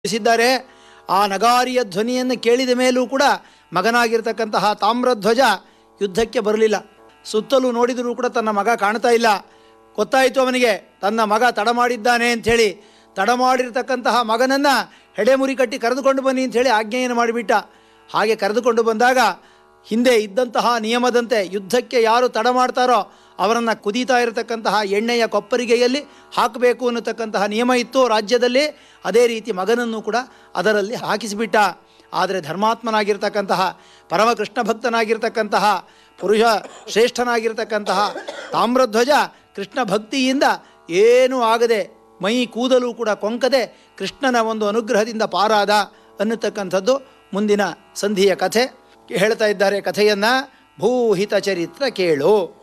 ತಿಳಿಸಿದ್ದಾರೆ ಆ ನಗಾರಿಯ ಧ್ವನಿಯನ್ನು ಕೇಳಿದ ಮೇಲೂ ಕೂಡ ಮಗನಾಗಿರ್ತಕ್ಕಂತಹ ತಾಮ್ರಧ್ವಜ ಯುದ್ಧಕ್ಕೆ ಬರಲಿಲ್ಲ ಸುತ್ತಲೂ ನೋಡಿದರೂ ಕೂಡ ತನ್ನ ಮಗ ಕಾಣ್ತಾ ಇಲ್ಲ ಗೊತ್ತಾಯಿತು ಅವನಿಗೆ ತನ್ನ ಮಗ ತಡ ಮಾಡಿದ್ದಾನೆ ಅಂಥೇಳಿ ತಡ ಮಾಡಿರ್ತಕ್ಕಂತಹ ಮಗನನ್ನು ಹೆಡೆಮುರಿ ಕಟ್ಟಿ ಕರೆದುಕೊಂಡು ಬನ್ನಿ ಅಂಥೇಳಿ ಆಜ್ಞೆಯನ್ನು ಮಾಡಿಬಿಟ್ಟ ಹಾಗೆ ಕರೆದುಕೊಂಡು ಬಂದಾಗ ಹಿಂದೆ ಇದ್ದಂತಹ ನಿಯಮದಂತೆ ಯುದ್ಧಕ್ಕೆ ಯಾರು ತಡ ಮಾಡ್ತಾರೋ ಅವರನ್ನು ಕುದೀತಾ ಇರತಕ್ಕಂತಹ ಎಣ್ಣೆಯ ಕೊಪ್ಪರಿಗೆಯಲ್ಲಿ ಹಾಕಬೇಕು ಅನ್ನತಕ್ಕಂತಹ ನಿಯಮ ಇತ್ತು ರಾಜ್ಯದಲ್ಲಿ ಅದೇ ರೀತಿ ಮಗನನ್ನು ಕೂಡ ಅದರಲ್ಲಿ ಹಾಕಿಸಿಬಿಟ್ಟ ಆದರೆ ಧರ್ಮಾತ್ಮನಾಗಿರ್ತಕ್ಕಂತಹ ಪರಮಕೃಷ್ಣ ಭಕ್ತನಾಗಿರ್ತಕ್ಕಂತಹ ಪುರುಷ ಶ್ರೇಷ್ಠನಾಗಿರ್ತಕ್ಕಂತಹ ತಾಮ್ರಧ್ವಜ ಕೃಷ್ಣ ಭಕ್ತಿಯಿಂದ ಏನೂ ಆಗದೆ ಮೈ ಕೂದಲು ಕೂಡ ಕೊಂಕದೆ ಕೃಷ್ಣನ ಒಂದು ಅನುಗ್ರಹದಿಂದ ಪಾರಾದ ಅನ್ನತಕ್ಕಂಥದ್ದು ಮುಂದಿನ ಸಂಧಿಯ ಕಥೆ ಹೇಳ್ತಾ ಇದ್ದಾರೆ ಕಥೆಯನ್ನು ಭೂಹಿತ ಚರಿತ್ರ ಕೇಳು